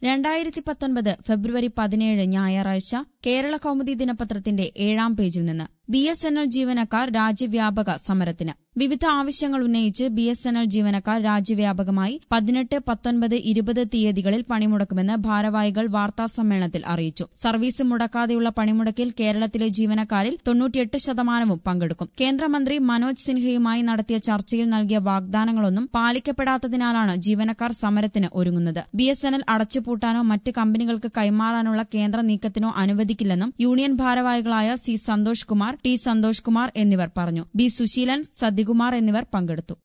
രണ്ടായിരത്തി പത്തൊൻപത് ഫെബ്രുവരി പതിനേഴ് ഞായറാഴ്ച കേരള കൗമുദി ദിനപത്രത്തിന്റെ ഏഴാം പേജിൽ നിന്ന് ബി എസ് എൻ എൽ ജീവനക്കാർ രാജ്യവ്യാപക സമരത്തിന് വിവിധ ആവശ്യങ്ങൾ ഉന്നയിച്ച് ബി എസ് എൻ എൽ ജീവനക്കാർ രാജ്യവ്യാപകമായി പതിനെട്ട് പത്തൊൻപത് ഇരുപത് തീയതികളിൽ പണിമുടക്കുമെന്ന് ഭാരവാഹികൾ വാർത്താസമ്മേളനത്തിൽ അറിയിച്ചു സർവീസ് മുടക്കാതെയുള്ള പണിമുടക്കിൽ കേരളത്തിലെ ജീവനക്കാരിൽ തൊണ്ണൂറ്റിയെട്ട് ശതമാനവും പങ്കെടുക്കും കേന്ദ്രമന്ത്രി മനോജ് സിൻഹയുമായി നടത്തിയ ചർച്ചയിൽ നൽകിയ വാഗ്ദാനങ്ങളൊന്നും പാലിക്കപ്പെടാത്തതിനാലാണ് ജീവനക്കാർ സമരത്തിന് ഒരുങ്ങുന്നത് ബി എസ് എൻ എൽ അടച്ചുപൂട്ടാനോ മറ്റ് കമ്പനികൾക്ക് കൈമാറാനുള്ള കേന്ദ്ര നീക്കത്തിനോ അനുവദിക്കില്ലെന്നും യൂണിയൻ ഭാരവാഹികളായ സി സന്തോഷ് കുമാർ ടി സന്തോഷ് കുമാർ എന്നിവർ പറഞ്ഞു ബി സുശീലൻ സതികുമാർ എന്നിവർ പങ്കെടുത്തു